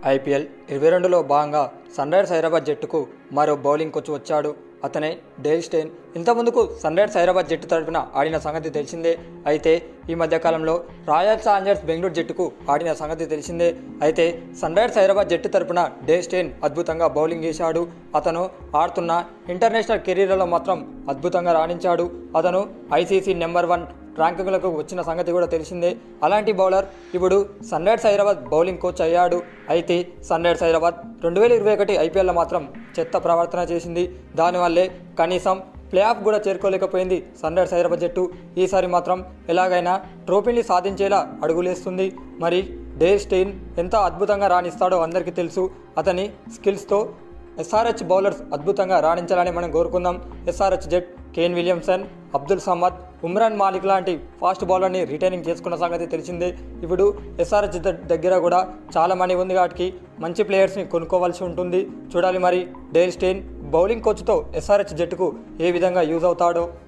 IPL ఇరవై రెండులో భాగంగా సన్ రైజర్స్ హైదరాబాద్ జట్టుకు మరో బౌలింగ్ కోచ్ వచ్చాడు అతనే డేల్ స్టెయిన్ ఇంతకుముందుకు సన్ రైజర్స్ హైదరాబాద్ జట్టు తరపున ఆడిన సంగతి తెలిసిందే అయితే ఈ మధ్య కాలంలో రాయల్ ఛాలెంజర్స్ బెంగళూరు జట్టుకు ఆడిన సంగతి తెలిసిందే అయితే సన్ రైజర్స్ హైదరాబాద్ జట్టు తరపున డే స్టెయిన్ అద్భుతంగా బౌలింగ్ చేశాడు అతను ఆడుతున్న ఇంటర్నేషనల్ కెరీర్లో మాత్రం అద్భుతంగా రాణించాడు అతను ఐసీసీ నెంబర్ వన్ ర్యాంకింగ్లకు వచ్చిన సంగతి కూడా తెలిసిందే అలాంటి బౌలర్ ఇప్పుడు Sunrisers Hyderabad bowling coach అయ్యాడు అయితే సన్ రైజర్స్ హైదరాబాద్ రెండు వేల ఇరవై ఒకటి ఐపీఎల్లో మాత్రం చెత్త ప్రవర్తన చేసింది దానివల్లే కనీసం ప్లే ఆఫ్ కూడా చేరుకోలేకపోయింది సన్ రైజర్స్ హైదరాబాద్ జట్టు ఈసారి మాత్రం ఎలాగైనా ట్రోఫీని సాధించేలా అడుగులేస్తుంది మరి డే స్టెయిన్ ఎంత అద్భుతంగా రాణిస్తాడో అందరికీ తెలుసు అతని స్కిల్స్తో ఎస్ఆర్హెచ్ బౌలర్స్ అద్భుతంగా రాణించాలని మనం కోరుకుందాం ఎస్ఆర్హెచ్ జట్ కేన్ విలియమ్సన్ అబ్దుల్ సమద్ ఉమ్రాన్ మాలిక్ లాంటి ఫాస్ట్ బౌలర్ని రిటైనింగ్ చేసుకున్న సంగతి తెలిసిందే ఇప్పుడు ఎస్ఆర్హెచ్ దగ్గర కూడా చాలా మనీ ఉంది కాబట్టి మంచి ప్లేయర్స్ని కొనుక్కోవాల్సి ఉంటుంది చూడాలి మరి డేల్ స్టెయిన్ బౌలింగ్ కోచ్తో ఎస్ఆర్హెచ్ జట్టుకు ఏ విధంగా యూజ్ అవుతాడో